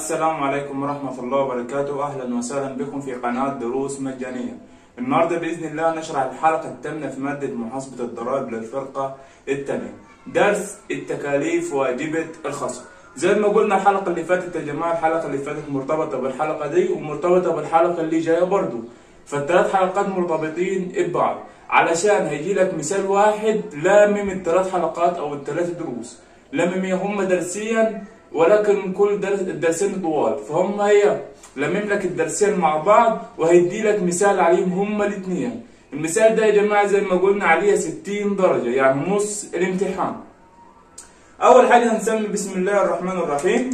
السلام عليكم ورحمة الله وبركاته أهلا وسهلا بكم في قناة دروس مجانية النهاردة بإذن الله نشرح الحلقة الثامنة في مادة محاسبة الضرائب للفرقة الثانية درس التكاليف واجبة الخصم زي ما قلنا الحلقة اللي فاتت يا جماعة الحلقة اللي فاتت مرتبطة بالحلقة دي ومرتبطة بالحلقة اللي جاية برضو فالثلاث حلقات مرتبطين ببعض علشان هيجي لك مثال واحد لامم الثلاث حلقات أو الثلاث دروس لامم هم درسيا ولكن كل درس الدرسين طوال فهم هي لمم لك الدرسين مع بعض وهيدي لك مثال عليهم هما الاثنين المثال ده يا جماعه زي ما قلنا عليه 60 درجه يعني نص الامتحان اول حاجه هنسمي بسم الله الرحمن الرحيم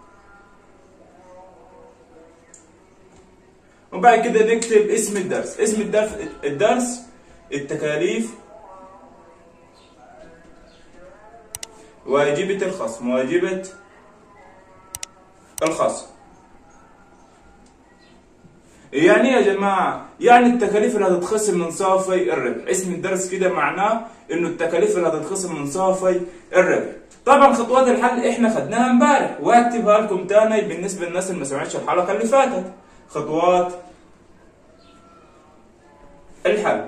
وبعد كده نكتب اسم الدرس اسم الدرس الدرس التكاليف واجبة الخصم واجبة الخصم يعني يا جماعة يعني التكاليف اللي هتتخصم من صافي الربح اسم الدرس كده معناه انه التكاليف اللي هتتخصم من صافي الربح طبعا خطوات الحل احنا خدناها امبارح واكتبها لكم تاني بالنسبة للناس اللي ما سمعتش الحلقة اللي فاتت خطوات الحل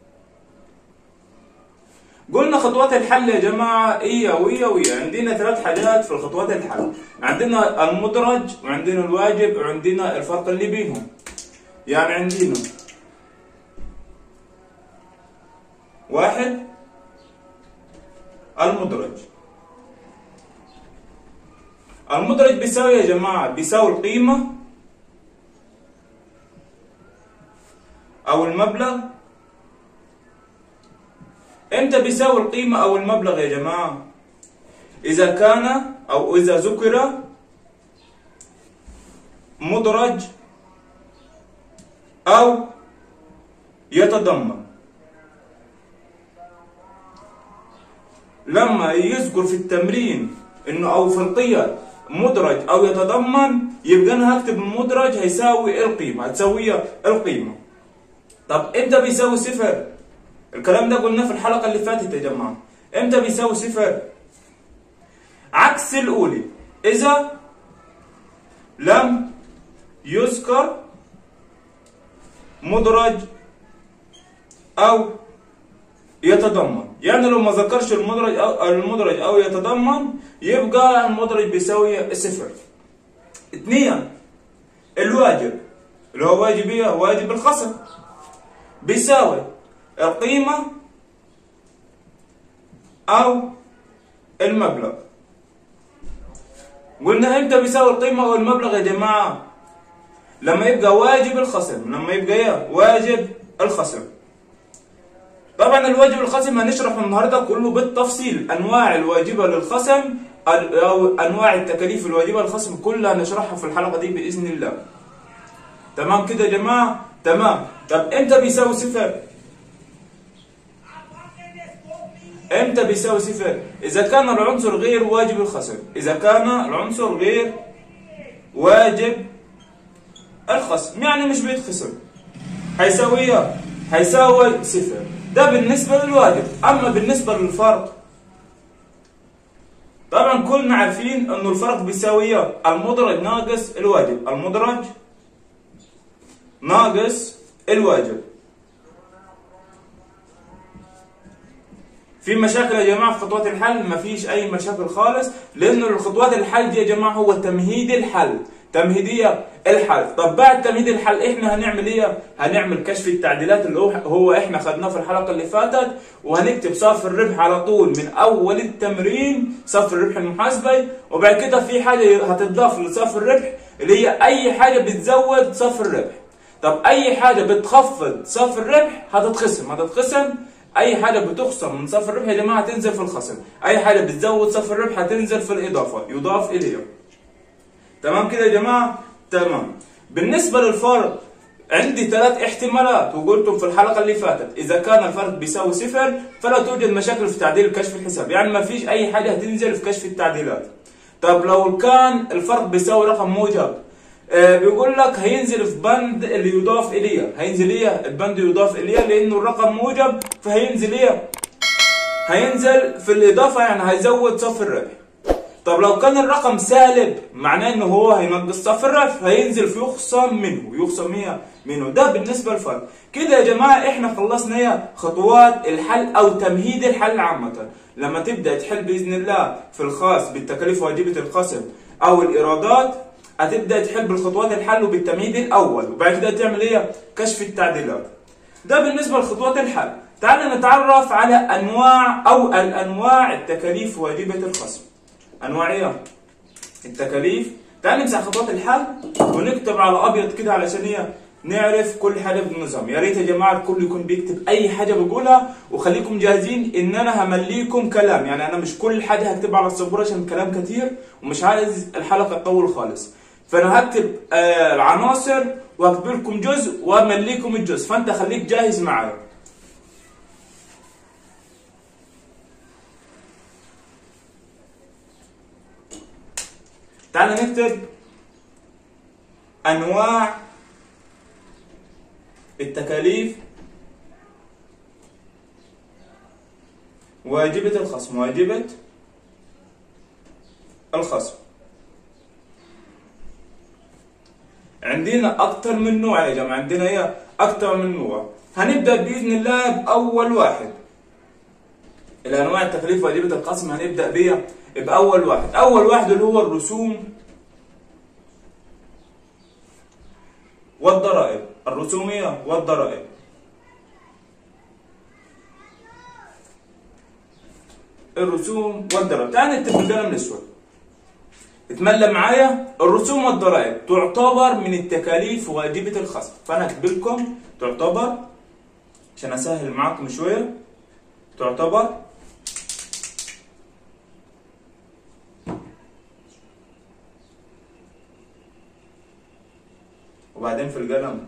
قلنا خطوات الحل يا جماعة إيه ويا ويا عندنا ثلاث حاجات في خطوات الحل عندنا المدرج وعندنا الواجب وعندنا الفرق اللي بينهم يعني عندنا واحد المدرج المدرج بيساوي يا جماعة بيساوي القيمة أو المبلغ امتى بيساوي القيمة أو المبلغ يا جماعة؟ إذا كان أو إذا ذكر مدرج أو يتضمن لما يذكر في التمرين إنه أو في القيد مدرج أو يتضمن يبقى أنا هكتب المدرج هيساوي القيمة هتساوي القيمة طب امتى بيساوي صفر؟ الكلام ده قلناه في الحلقة اللي فاتت يا جماعة امتى بيساوي صفر عكس الأولى إذا لم يذكر مدرج أو يتضمن يعني لو ما ذكرش المدرج أو المدرج أو يتضمن يبقى المدرج بيساوي صفر اثنين الواجب اللي هو واجب ايه؟ واجب الخصم بيساوي القيمة أو المبلغ قلنا امتى بيساوي القيمة أو المبلغ يا جماعة لما يبقى واجب الخصم لما يبقى ايه واجب الخصم طبعا الواجب الخصم هنشرحه النهارده كله بالتفصيل انواع الواجبة للخصم او انواع التكاليف الواجبة للخصم كلها هنشرحها في الحلقة دي بإذن الله تمام كده يا جماعة تمام طب امتى بيساوي صفر امتى بيساوي صفر؟ إذا كان العنصر غير واجب الخصم، إذا كان العنصر غير واجب الخصم، يعني مش بيتخصم. هيساوي هيساوي صفر، ده بالنسبة للواجب، أما بالنسبة للفرق طبعا كلنا عارفين إنه الفرق بيساوي المدرج ناقص الواجب، المدرج ناقص الواجب. في مشاكل يا جماعه في خطوات الحل مفيش اي مشاكل خالص لانه الخطوات الحل دي يا جماعه هو تمهيد الحل تمهيديه الحل طب بعد تمهيد الحل احنا هنعمل ايه هنعمل كشف التعديلات اللي هو هو احنا خدناه في الحلقه اللي فاتت وهنكتب صافي الربح على طول من اول التمرين صافي الربح المحاسبي وبعد كده في حاجه هتضاف لصافي الربح اللي هي اي حاجه بتزود صافي الربح طب اي حاجه بتخفض صافي الربح هتتخصم هتتخصم اي حاجه بتخصم من صف الربح يا جماعه تنزل في الخصم اي حاجه بتزود صف الربح هتنزل في الاضافه يضاف اليها تمام كده يا جماعه تمام بالنسبه للفرق عندي ثلاث احتمالات وقلتم في الحلقه اللي فاتت اذا كان الفرق بيساوي صفر فلا توجد مشاكل في تعديل كشف الحساب يعني ما فيش اي حاجه هتنزل في كشف التعديلات طب لو كان الفرق بيساوي رقم موجب آه بيقول لك هينزل في بند اللي يضاف اليه هينزل ايه البند يضاف اليه لانه الرقم موجب فهينزل ايه هينزل في الاضافه يعني هيزود صف الربح طب لو كان الرقم سالب معناه انه هو هينقص صف الرف هينزل في يخصم منه يخصم هي منه ده بالنسبه للفرق كده يا جماعه احنا خلصنا هي خطوات الحل او تمهيد الحل عامه لما تبدا تحل باذن الله في الخاص بالتكاليف واجبه القسم او الايرادات هتبدا تحل بالخطوات الحل وبالتمهيد الاول وبعد كده تعمل ايه كشف التعديلات ده بالنسبه لخطوات الحل تعال نتعرف على انواع او الانواع التكاليف واجبه القسم انواع ايه التكاليف تعال نمسح خطوات الحل ونكتب على ابيض كده علشان ايه نعرف كل حاجه بالنظام يا ريت يا جماعه الكل يكون بيكتب اي حاجه بقولها وخليكم جاهزين ان انا همليكم كلام يعني انا مش كل حاجه هكتبها على السبوره عشان كلام كتير ومش عايز الحلقه تطول خالص فانا هكتب آه العناصر واكتب لكم جزء وامليكم الجزء فانت خليك جاهز معايا تعال نكتب انواع التكاليف واجبة الخصم واجبة الخصم عندنا أكتر من نوع يا جماعة عندنا هي أكتر من نوع هنبدأ بإذن الله بأول واحد الأنواع التكاليف واجبة القسم هنبدأ بيها بأول واحد أول واحد اللي هو الرسوم والضرائب الرسومية والضرائب الرسوم والضرائب تعال نكتب بالقلم الأسود اتملى معايا الرسوم والضرائب تعتبر من التكاليف واجبة الخصم فأنا أكتب لكم تعتبر عشان أسهل معاكم شوية تعتبر وبعدين في القلم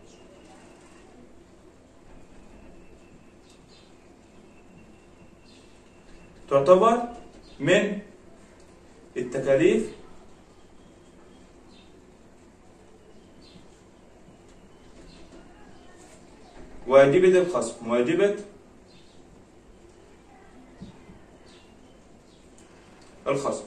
تعتبر من التكاليف واجبة الخصم واجبة الخصم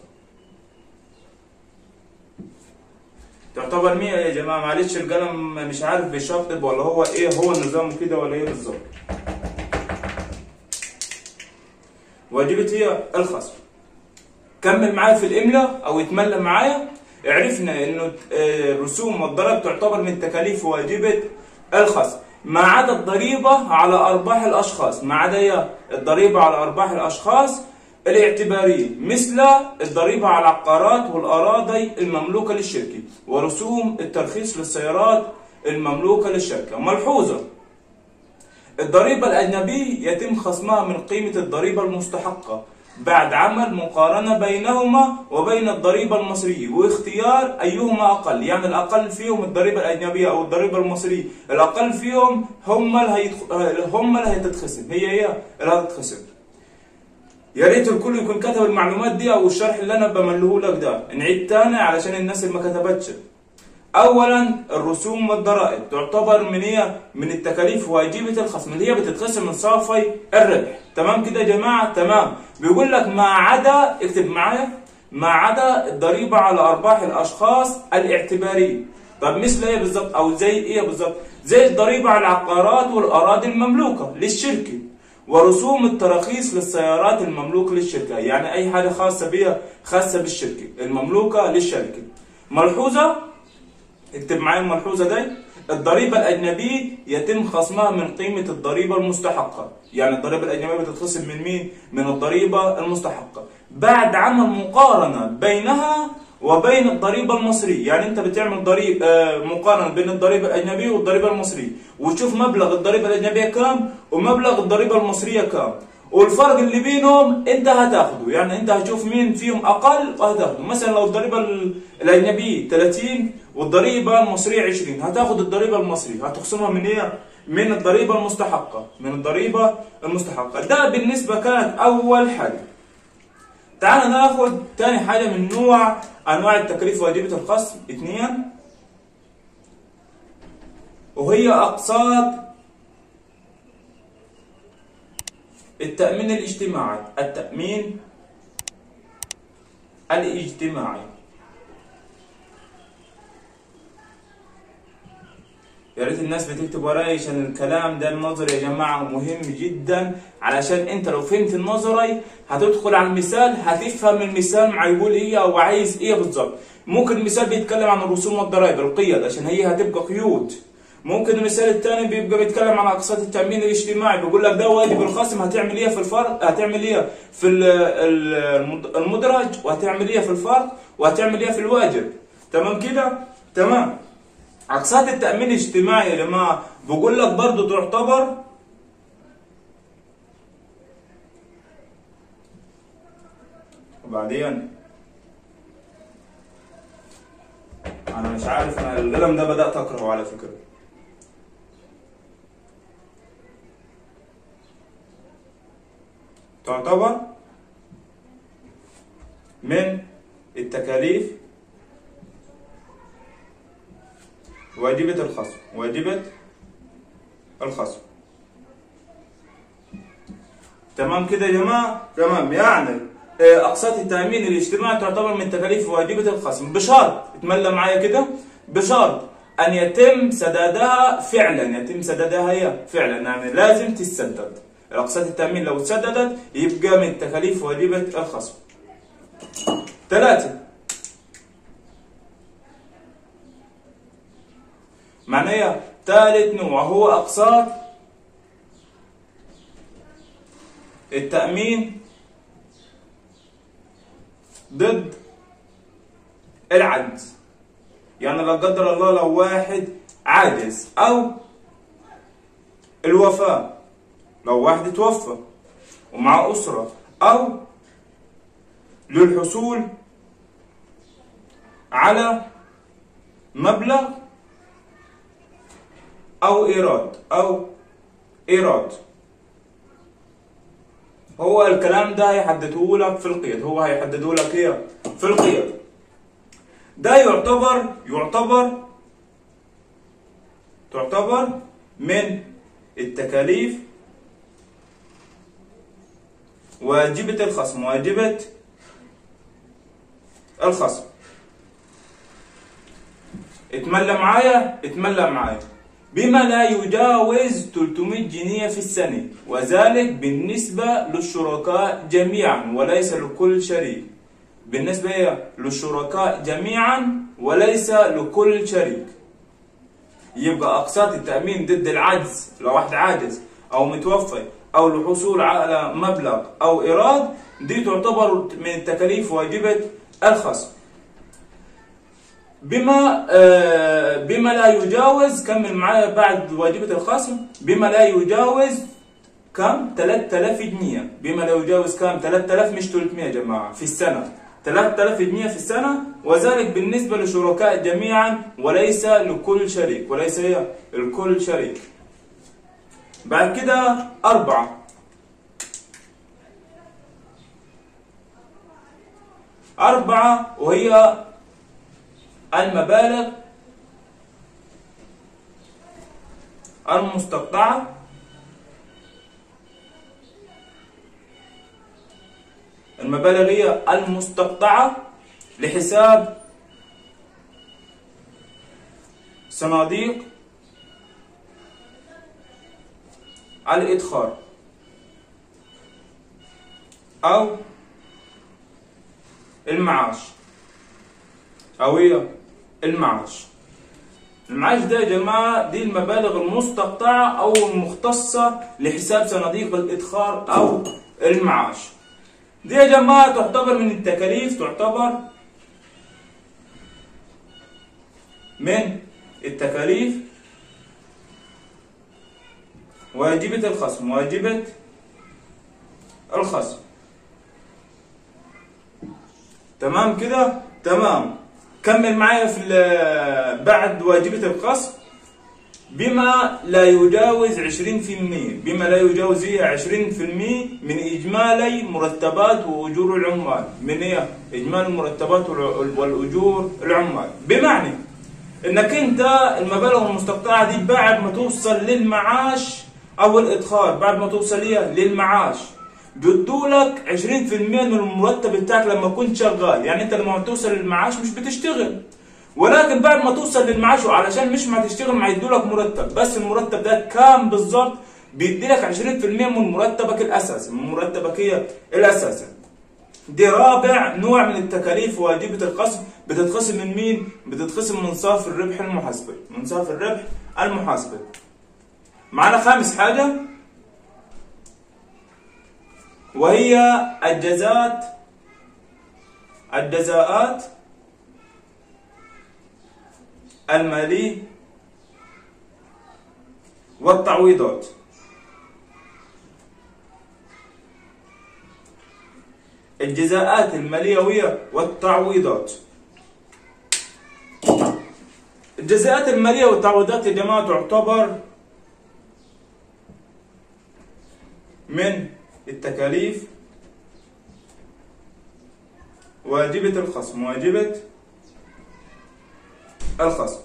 تعتبر مية يا جماعة معلش القلم مش عارف بيشطب ولا هو ايه هو النظام كده ولا ايه بالظبط واجبة هي الخصم كمل معايا في الإملاء أو اتملى معايا عرفنا إنه الرسوم والضرائب تعتبر من تكاليف واجبة الخصم ما عدا الضريبة على أرباح الأشخاص ما عدا الضريبة على أرباح الأشخاص الاعتبارية مثل الضريبة على العقارات والأراضي المملوكة للشركة ورسوم الترخيص للسيارات المملوكة للشركة ملحوظة الضريبة الأجنبية يتم خصمها من قيمة الضريبة المستحقة بعد عمل مقارنة بينهما وبين الضريبة المصرية واختيار أيهما أقل يعني الأقل فيهم الضريبة الأجنبية أو الضريبة المصرية الأقل فيهم هم اللي هيتخ... هم اللي هتتخصم هي هي اللي هتتخصم يا ريت الكل يكون كتب المعلومات دي او الشرح اللي انا بمليه لك ده نعيد تاني علشان الناس اللي ما كتبتش اولا الرسوم والضرائب تعتبر من هي من التكاليف واجبه الخصم اللي هي بتتخصم من صافي الربح تمام كده يا جماعه تمام بيقول لك ما عدا اكتب معايا ما عدا الضريبه على ارباح الاشخاص الاعتباريه طب مثل ايه بالظبط او زي ايه بالظبط زي الضريبه على العقارات والاراضي المملوكه للشركه ورسوم التراخيص للسيارات المملوكه للشركه يعني اي حاجه خاصه بها خاصه بالشركه المملوكه للشركه ملحوظه اكتب معايا الملحوظه دي الضريبة الأجنبية يتم خصمها من قيمة الضريبة المستحقة يعني الضريبة الأجنبية بتتخصم من مين؟ من الضريبة المستحقة بعد عمل مقارنة بينها وبين الضريبة المصرية يعني أنت بتعمل ضريب آه مقارنة بين الضريبة الأجنبية والضريبة المصرية وتشوف مبلغ الضريبة الأجنبية كام ومبلغ الضريبة المصرية كام والفرق اللي بينهم انت هتاخده يعني انت هتشوف مين فيهم اقل وهتاخده مثلا لو الضريبه الاجنبيه 30 والضريبه المصريه 20 هتاخد الضريبه المصريه هتخصمها من ايه من الضريبه المستحقه من الضريبه المستحقه ده بالنسبه كانت اول حاجه تعال ناخد تاني حاجه من نوع انواع التكاليف واجبه الخصم اثنين وهي اقساط التأمين الاجتماعي التأمين الاجتماعي يا ريت الناس بتكتب وراي عشان الكلام ده النظري يا جماعه مهم جدا علشان انت لو فهمت النظري هتدخل على المثال هتفهم المثال مع يقول ايه او عايز ايه بالظبط ممكن المثال بيتكلم عن الرسوم والضرائب القيد عشان هي هتبقى قيود ممكن المثال الثاني بيبقى بيتكلم عن اقساط التامين الاجتماعي بيقول لك ده واجب الخصم هتعمل ايه في الفرق هتعمل ايه في ال- ال- المدرج وهتعمل ايه في الفرق وهتعمل ايه في الواجب تمام كده تمام اقساط التامين الاجتماعي يا جماعه بقول لك برضه تعتبر وبعدين انا مش عارف انا القلم ده بدات اكرهه على فكره تعتبر من التكاليف واجبة الخصم واجبة الخصم تمام كده يا جماعة تمام يعني آه، أقساط التأمين الاجتماعي تعتبر من تكاليف واجبة الخصم بشرط اتملى معايا كده بشرط أن يتم سدادها فعلا يتم سدادها هي فعلا يعني لازم تسدد أقساط التأمين لو تسددت يبقى من تكاليف واجبة الخصم ثلاثة معناها ثالث نوع هو أقساط التأمين ضد العجز يعني لا قدر الله لو واحد عاجز أو الوفاة لو واحد توفى ومع أسرة أو للحصول على مبلغ أو إيراد أو إيراد هو الكلام ده هيحدده لك في القيد هو هيحدده لك ايه في القيد ده يعتبر يعتبر تعتبر من التكاليف واجبة الخصم واجبة الخصم اتملى معايا اتملى معايا بما لا يجاوز 300 جنيه في السنة وذلك بالنسبة للشركاء جميعا وليس لكل شريك بالنسبة إيه؟ للشركاء جميعا وليس لكل شريك يبقى أقساط التأمين ضد العجز لو واحد عاجز أو متوفي أو الحصول على مبلغ أو إيراد دي تعتبر من التكاليف واجبة الخصم بما آه، بما لا يجاوز كمل معايا بعد واجبة الخصم بما لا يجاوز كم 3000 جنيه بما لا يجاوز كم 3000 مش 300 يا جماعة في السنة 3000 جنيه في السنة وذلك بالنسبة للشركاء جميعا وليس لكل شريك وليس هي الكل شريك بعد كده أربعة أربعة وهي المبالغ المستقطعة المبالغ هي المستقطعة لحساب صناديق الإدخار أو المعاش أو هي المعاش المعاش ده يا جماعة دي المبالغ المستقطعة أو المختصة لحساب صناديق الإدخار أو المعاش دي يا جماعة تعتبر من التكاليف تعتبر من التكاليف واجبة الخصم واجبة الخصم تمام كده تمام كمل معايا في ال- بعد واجبة الخصم بما لا يجاوز 20% بما لا يجاوز هي 20% من إجمالي مرتبات وأجور العمال من هي إجمالي المرتبات والع- والأجور العمال بمعنى إنك أنت المبالغ المستقطعة دي بعد ما توصل للمعاش أو الإدخار بعد ما توصل ليها للمعاش بيدولك 20% من المرتب بتاعك لما كنت شغال يعني انت لما توصل للمعاش مش بتشتغل ولكن بعد ما توصل للمعاش وعلشان مش ما تشتغل ما يدولك مرتب بس المرتب ده كام بالظبط بيديلك 20% من مرتبك الاساسي من مرتبك هي الاساسي دي رابع نوع من التكاليف واجبة القسم بتتخصم من مين؟ بتتخصم من صافي الربح المحاسبي من صافي الربح المحاسبي معنا خامس حاجة وهي الجزاءات الجزاءات المالية والتعويضات الجزاءات المالية والتعويضات الجزاءات المالية والتعويضات يا جماعة تعتبر من التكاليف واجبة الخصم واجبة الخصم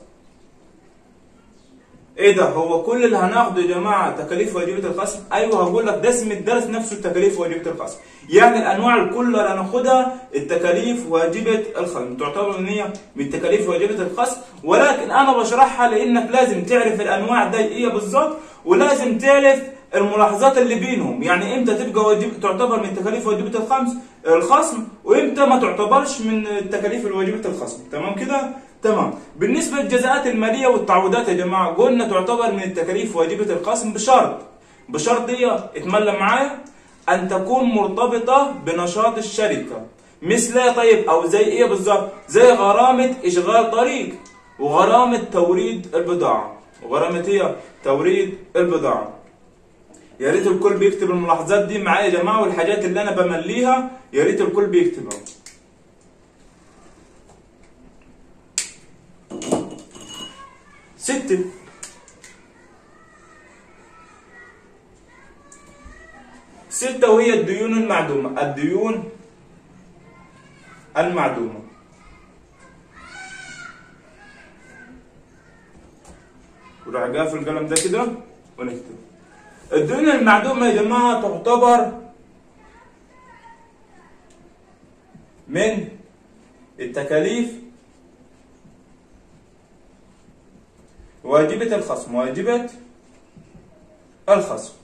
ايه ده هو كل اللي هناخده يا جماعه تكاليف واجبه الخصم ايوه هقول لك ده اسم الدرس نفسه التكاليف واجبه الخصم يعني الانواع الكل اللي هناخدها التكاليف واجبه الخصم تعتبر ان هي من تكاليف واجبه الخصم ولكن انا بشرحها لانك لازم تعرف الانواع دي ايه بالظبط ولازم تعرف الملاحظات اللي بينهم يعني امتى تبقى واجب تعتبر من تكاليف واجبه الخمس الخصم وامتى ما تعتبرش من التكاليف الواجبه الخصم تمام كده تمام بالنسبه للجزاءات الماليه والتعويضات يا جماعه قلنا تعتبر من التكاليف واجبه القسم بشرط بشرط دي اتملى معايا ان تكون مرتبطه بنشاط الشركه مثل ايه طيب او زي ايه بالظبط زي غرامه اشغال طريق وغرامه توريد البضاعه وغرامه هي توريد البضاعه يا ريت الكل بيكتب الملاحظات دي معايا يا جماعه والحاجات اللي انا بمليها يا ريت الكل بيكتبها ستة ستة وهي الديون المعدومة الديون المعدومة وراح قافل القلم ده كده ونكتب الديون المعدومة يا جماعة تعتبر من التكاليف واجبة الخصم واجبة الخصم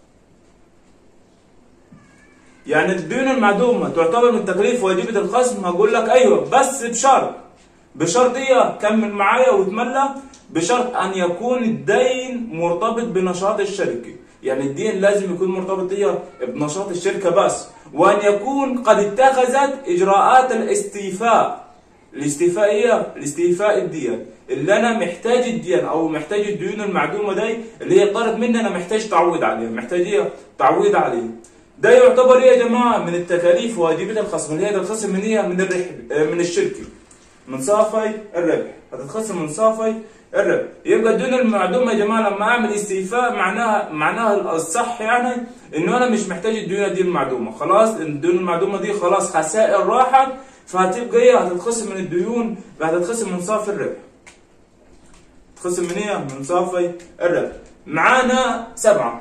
يعني الديون المعدومة تعتبر من تكاليف واجبة الخصم هقول لك أيوه بس بشرط بشرط إيه كمل معايا وتملى بشرط أن يكون الدين مرتبط بنشاط الشركة يعني الدين لازم يكون مرتبط إيه بنشاط الشركة بس وأن يكون قد اتخذت إجراءات الاستيفاء الاستيفاء ايه؟ الاستيفاء الدين اللي انا محتاج الدين او محتاج الديون المعدومه دي اللي هي طلبت مني انا محتاج تعويض عليها محتاج ايه؟ تعويض عليه ده يعتبر ايه يا جماعه من التكاليف واجبه الخصم اللي هي تتخصم من ايه؟ من الربح من الشركه من صافي الربح هتتخصم من صافي الربح يبقى الديون المعدومه يا جماعه لما اعمل استيفاء معناها معناها الصح يعني انه انا مش محتاج الديون دي المعدومه خلاص الديون المعدومه دي خلاص خسائر راحت فهتبقى ايه هتتخصم من الديون هتتخصم من صافي الربح تخصم من ايه من صافي الربح معانا سبعة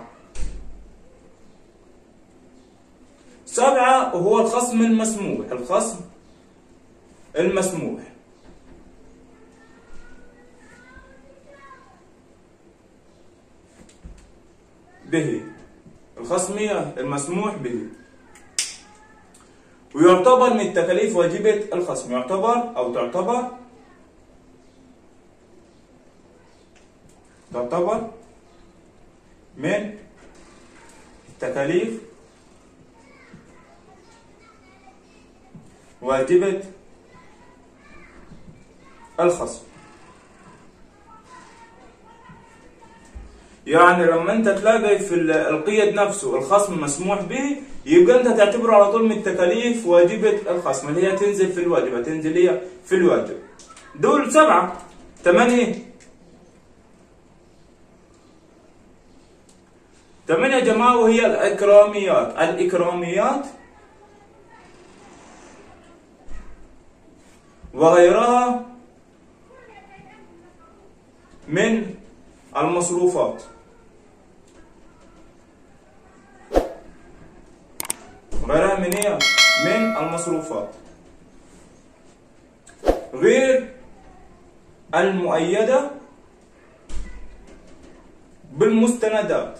سبعة وهو الخصم المسموح الخصم المسموح به الخصمية المسموح به ويعتبر من تكاليف واجبة الخصم يعتبر أو تعتبر تعتبر من تكاليف واجبة الخصم يعني لما انت تلاقي في القيد نفسه الخصم مسموح به يبقى انت تعتبره على طول من التكاليف واجبة الخصم اللي هي تنزل في الواجب هتنزل هي في الواجب دول سبعة ثمانية ثمانية يا جماعة وهي الإكراميات الإكراميات وغيرها من المصروفات غيرها من ايه من المصروفات غير المؤيدة بالمستندات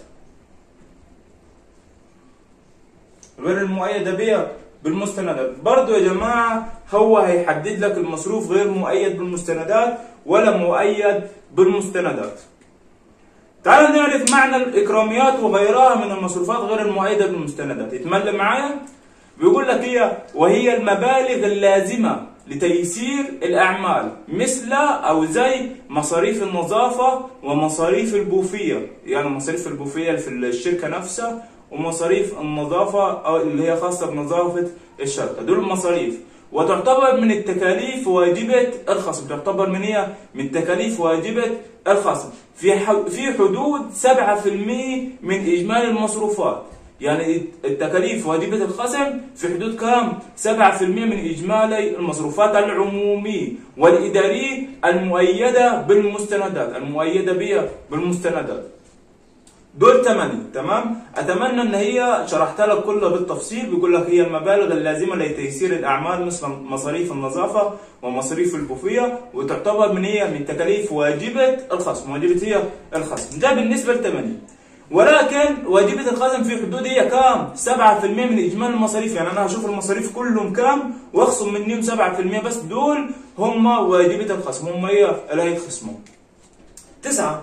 غير المؤيدة بها بالمستندات برضو يا جماعة هو هيحدد لك المصروف غير مؤيد بالمستندات ولا مؤيد بالمستندات تعال نعرف معنى الإكراميات وغيرها من المصروفات غير المؤيدة بالمستندات يتملى معايا بيقول لك هي وهي المبالغ اللازمة لتيسير الأعمال مثل أو زي مصاريف النظافة ومصاريف البوفية يعني مصاريف البوفية في الشركة نفسها ومصاريف النظافة اللي هي خاصة بنظافة الشركة دول المصاريف وتعتبر من التكاليف واجبة الخصم تعتبر من هي من تكاليف واجبة الخصم في في حدود 7% من إجمالي المصروفات يعني التكاليف واجبة الخصم في حدود كام؟ 7% من إجمالي المصروفات العمومية والإدارية المؤيدة بالمستندات المؤيدة بها بالمستندات دول ثمانية تمام اتمنى ان هي شرحت لك كلها بالتفصيل بيقول لك هي المبالغ اللازمه لتيسير الاعمال مثل مصاريف النظافه ومصاريف البوفيه وتعتبر من هي من تكاليف واجبه الخصم واجبه هي الخصم ده بالنسبه لثمانية ولكن واجبة الخصم في حدود هي كام؟ 7% من إجمالي المصاريف يعني أنا هشوف المصاريف كلهم كام وأخصم منهم 7% بس دول هم واجبة الخصم هم هي اللي هيتخصموا. تسعة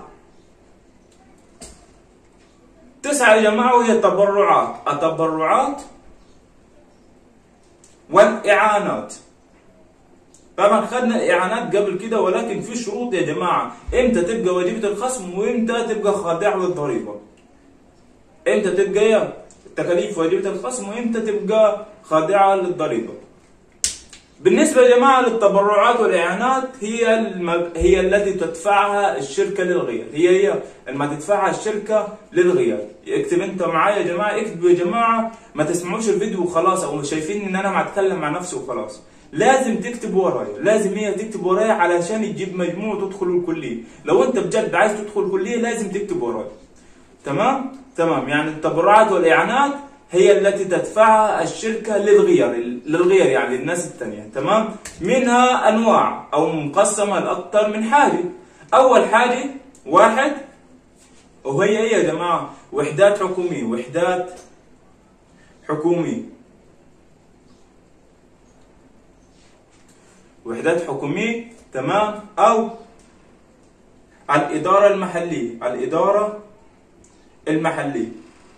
تسعة يا جماعة وهي التبرعات التبرعات والإعانات طبعا خدنا الإعانات قبل كده ولكن في شروط يا جماعة إمتى تبقى واجبة الخصم وإمتى تبقى خاضعة للضريبة إمتى تبقى تكاليف واجبة الخصم وإمتى تبقى خاضعة للضريبة بالنسبة يا جماعة للتبرعات والإعانات هي المب... هي التي تدفعها الشركة للغير هي هي ما تدفعها الشركة للغير اكتب انت معايا يا جماعة اكتبوا يا جماعة ما تسمعوش الفيديو وخلاص او شايفين ان انا بتكلم مع نفسي وخلاص لازم تكتب ورايا لازم هي تكتب ورايا علشان تجيب مجموع تدخل الكلية لو انت بجد عايز تدخل الكلية لازم تكتب ورايا تمام تمام يعني التبرعات والإعانات هي التي تدفعها الشركة للغير للغير يعني الناس الثانية تمام منها أنواع أو مقسمة لأكثر من حاجة أول حاجة واحد وهي إيه يا جماعة وحدات حكومية وحدات حكومية وحدات حكومية تمام أو الإدارة المحلية الإدارة المحلية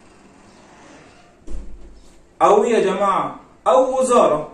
أو يا جماعة أو وزارة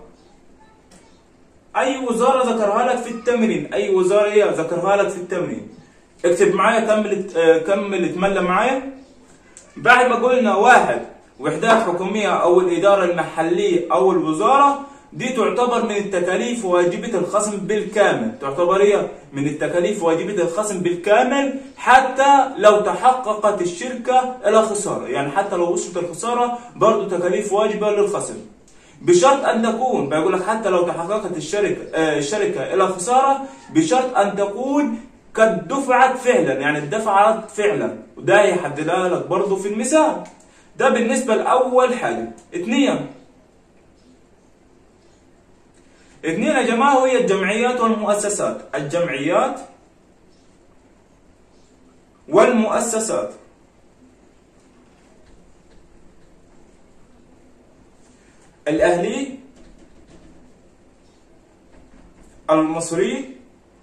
أي وزارة ذكرها لك في التمرين أي وزارة هي ذكرها لك في التمرين اكتب معايا كمل كمل اتملى معايا بعد ما قلنا واحد وحدات حكومية أو الإدارة المحلية أو الوزارة دي تعتبر من التكاليف واجبة الخصم بالكامل تعتبر هي من التكاليف واجبة الخصم بالكامل حتى لو تحققت الشركة إلى خسارة يعني حتى لو وصلت الخسارة برضو تكاليف واجبة للخصم بشرط أن تكون بقول لك حتى لو تحققت الشركة آه الشركة إلى خسارة بشرط أن تكون قد دفعت فعلا يعني دفعت فعلا وده يحددها لك برضو في المثال ده بالنسبة لأول حاجة اثنين اثنين يا جماعة هي الجمعيات والمؤسسات الجمعيات والمؤسسات الأهلي المصري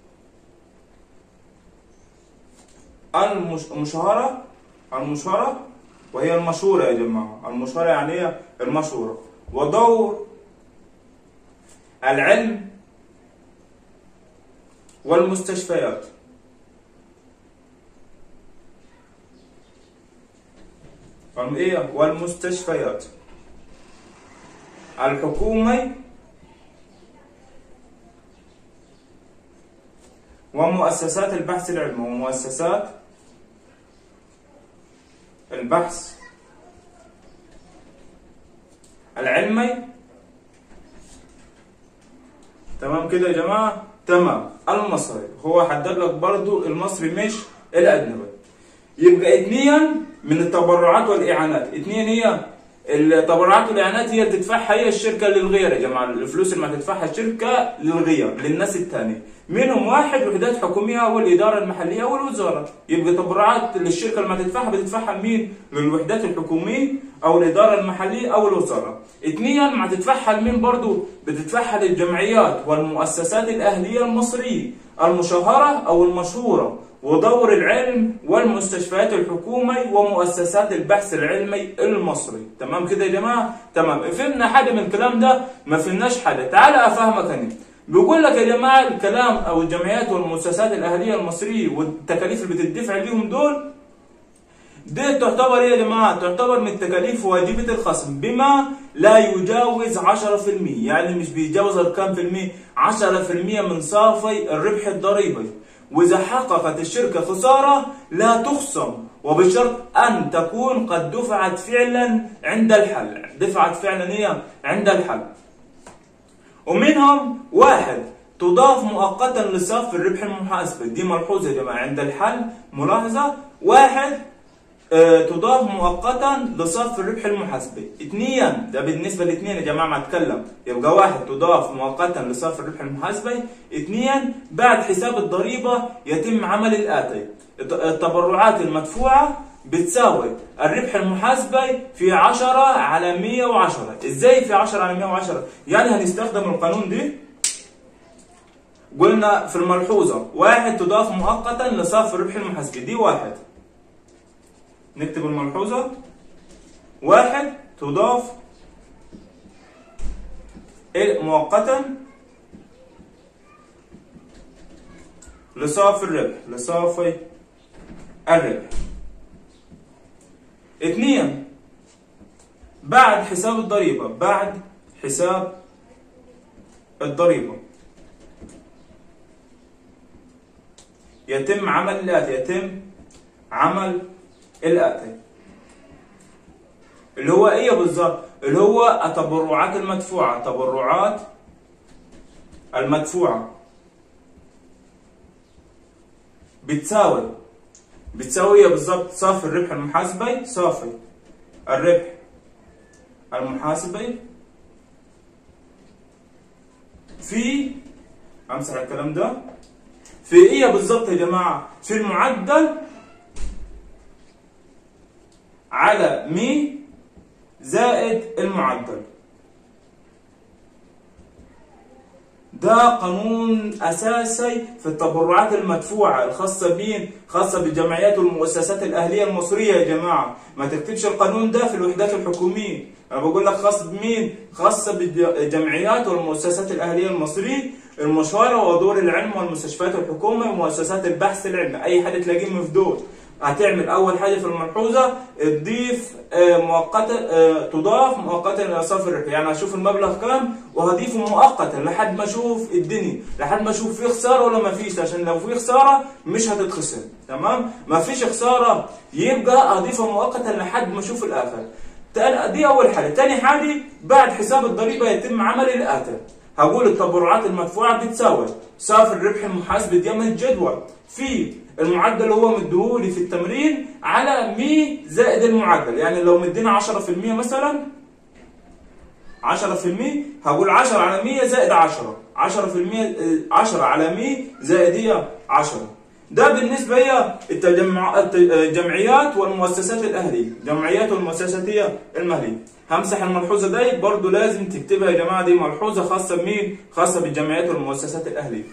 المشهرة المشهرة وهي المشهورة يا جماعة المشهورة يعني هي المشهورة ودور العلم والمستشفيات ايه والمستشفيات الحكومي ومؤسسات البحث العلمي ومؤسسات البحث العلمي تمام كده يا جماعة تمام المصري هو حدد لك برضو المصري مش الأجنبي يبقى اثنين من التبرعات والإعانات اثنين هي التبرعات والاعلانات هي بتدفعها هي الشركه للغير يا جماعه الفلوس اللي ما تدفعها الشركه للغير للناس الثانيه منهم واحد وحدات حكوميه او الاداره المحليه او الوزاره يبقى تبرعات للشركه اللي ما تدفعها بتدفعها مين للوحدات الحكوميه او الاداره المحليه او الوزاره اثنيا ما تدفعها لمين برضو بتدفعها للجمعيات والمؤسسات الاهليه المصريه المشهره او المشهوره ودور العلم والمستشفيات الحكومي ومؤسسات البحث العلمي المصري تمام كده يا جماعه تمام فهمنا حاجه من الكلام ده ما فهمناش حاجه تعال افهمك انا بيقول لك يا جماعه الكلام او الجمعيات والمؤسسات الاهليه المصرية والتكاليف اللي بتدفع ليهم دول دي تعتبر ايه يا جماعه؟ تعتبر من التكاليف واجبه الخصم بما لا يجاوز 10% يعني مش بيتجاوز كام في المية؟ 10% من صافي الربح الضريبي وإذا حققت الشركة خسارة لا تخصم وبشرط أن تكون قد دفعت فعلا عند الحل دفعت فعلا هي عند الحل ومنهم واحد تضاف مؤقتا لصافي الربح المحاسبة دي ملحوظة يا جماعة عند الحل ملاحظة واحد آه، تضاف مؤقتا لصف الربح المحاسبي اثنيا ده بالنسبة لاثنين يا جماعة ما اتكلم يبقى واحد تضاف مؤقتا لصف الربح المحاسبي اثنيا بعد حساب الضريبة يتم عمل الآتي التبرعات المدفوعة بتساوي الربح المحاسبي في 10 على 110 ازاي في 10 على 110 يعني هنستخدم القانون دي قلنا في الملحوظة واحد تضاف مؤقتا لصف الربح المحاسبي دي واحد نكتب الملحوظة واحد تضاف مؤقتا لصافي الربح لصافي الربح اثنين بعد حساب الضريبة بعد حساب الضريبة يتم عمل الآتي يتم عمل الآتي اللي هو ايه بالظبط اللي هو التبرعات المدفوعة التبرعات المدفوعة بتساوي بتساوي ايه بالظبط صافي الربح المحاسبي صافي الربح المحاسبي في امسح الكلام ده في ايه بالظبط يا جماعه في المعدل على مي زائد المعدل ده قانون اساسي في التبرعات المدفوعه الخاصه بين خاصه بالجمعيات والمؤسسات الاهليه المصريه يا جماعه ما تكتبش القانون ده في الوحدات الحكوميه انا بقول لك خاص بمين خاصه بالجمعيات والمؤسسات الاهليه المصريه المشهوره ودور العلم والمستشفيات الحكوميه ومؤسسات البحث العلمي اي حد تلاقيه مفدود هتعمل اول حاجه في الملحوظه تضيف آه، مؤقتا آه، تضاف مؤقتا الى صافي الربح يعني هشوف المبلغ كام وهضيفه مؤقتا لحد ما اشوف الدنيا لحد ما اشوف في خساره ولا ما فيش عشان لو في خساره مش هتتخسر تمام ما فيش خساره يبقى اضيفها مؤقتا لحد ما اشوف الاخر دي اول حاجه تاني حاجه بعد حساب الضريبه يتم عمل الاتي هقول التبرعات المدفوعه بتساوي صافي الربح المحاسب ديما الجدول في المعدل اللي هو مديهولي في التمرين على 100 زائد المعدل يعني لو مدينا 10% مثلا 10% هقول 10 على 100 زائد 10 10% 10 على 100 زائد هي 10 ده بالنسبه هي الجمعيات والمؤسسات الاهليه الجمعيات والمؤسسات هي المهليه همسح الملحوظه دي برضو لازم تكتبها يا جماعه دي ملحوظه خاصه بمين خاصه بالجمعيات والمؤسسات الاهليه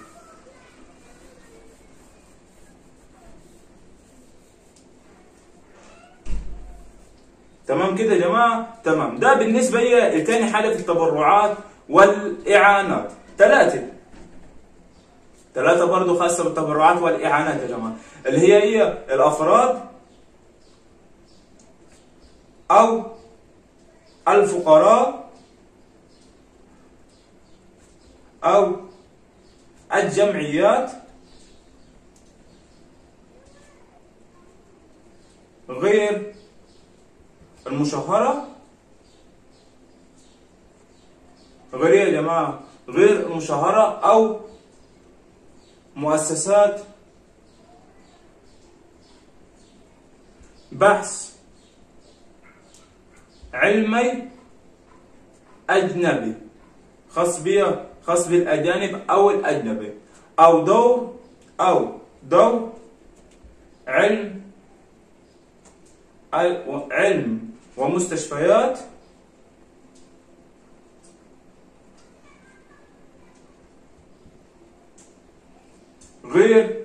تمام كده يا جماعه تمام ده بالنسبه لي لتاني حاله في التبرعات والاعانات ثلاثه ثلاثه برضه خاصه بالتبرعات والاعانات يا جماعه اللي هي هي الافراد او الفقراء او الجمعيات غير المشهرة غير ايه يا جماعة غير المشهرة أو مؤسسات بحث علمي أجنبي خاص بيه خاص بالأجانب أو الأجنبي أو دور أو دور علم علم ومستشفيات غير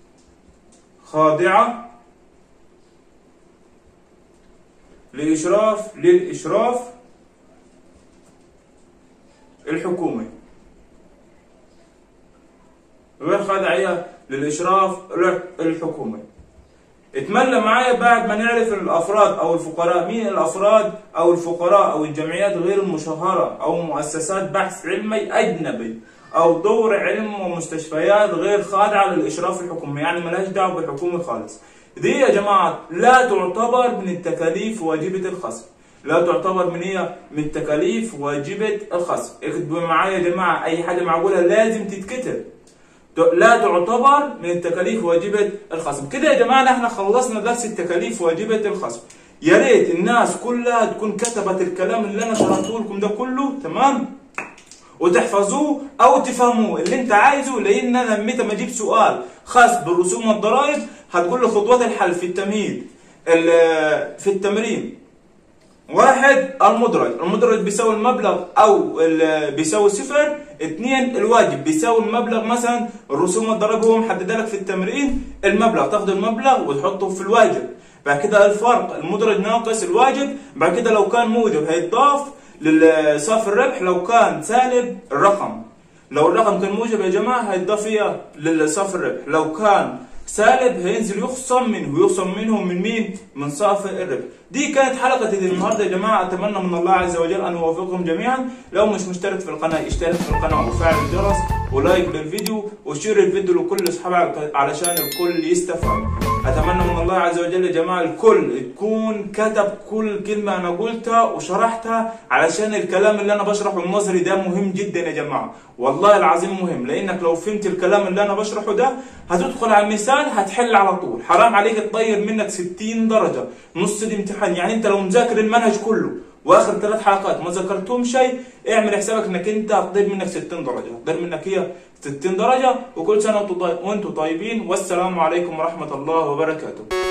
خاضعة لإشراف للإشراف الحكومي غير خاضعة للإشراف الحكومي اتملى معايا بعد ما نعرف الافراد او الفقراء مين الافراد او الفقراء او الجمعيات غير المشهره او مؤسسات بحث علمي اجنبي او دور علم ومستشفيات غير خاضعه للاشراف الحكومي يعني ملهاش دعوه بالحكومه خالص دي يا جماعه لا تعتبر من التكاليف واجبه الخصم لا تعتبر من هي من تكاليف واجبه الخصم اكتبوا معايا يا جماعه اي حاجه معقوله لازم تتكتب لا تعتبر من التكاليف واجبة الخصم كده يا جماعة احنا خلصنا درس التكاليف واجبة الخصم يا ريت الناس كلها تكون كتبت الكلام اللي انا شرحته لكم ده كله تمام وتحفظوه او تفهموه اللي انت عايزه لان انا متى ما اجيب سؤال خاص بالرسوم والضرائب هتقول له خطوات الحل في التمهيد في التمرين واحد المدرج المدرج بيساوي المبلغ او بيساوي صفر اثنين الواجب بيساوي المبلغ مثلا الرسوم والضرائب هو محدد لك في التمرين المبلغ تاخد المبلغ وتحطه في الواجب بعد كده الفرق المدرج ناقص الواجب بعد كده لو كان موجب هيتضاف لصافي الربح لو كان سالب الرقم لو الرقم كان موجب يا جماعه هيتضاف فيها لصافي الربح لو كان سالب هينزل يخصم منه ويخصم منهم من مين؟ من صافي الربح. دي كانت حلقة النهارده يا جماعة أتمنى من الله عز وجل أن يوفقكم جميعا. لو مش مشترك في القناة اشترك في القناة وفعل الجرس ولايك للفيديو وشير الفيديو لكل أصحابك علشان الكل يستفاد. أتمنى من الله عز وجل يا جماعة الكل تكون كتب كل كلمة أنا قلتها وشرحتها علشان الكلام اللي أنا بشرحه النظري ده مهم جدا يا جماعة. والله العظيم مهم لأنك لو فهمت الكلام اللي أنا بشرحه ده هتدخل على المثال هتحل على طول حرام عليك تطير منك 60 درجة نص الامتحان يعني انت لو مذاكر المنهج كله واخر ثلاث حلقات ما ذكرتهم شيء اعمل حسابك انك انت هتطير منك 60 درجة هتطير منك هي 60 درجة وكل سنة وانتم طيبين والسلام عليكم ورحمة الله وبركاته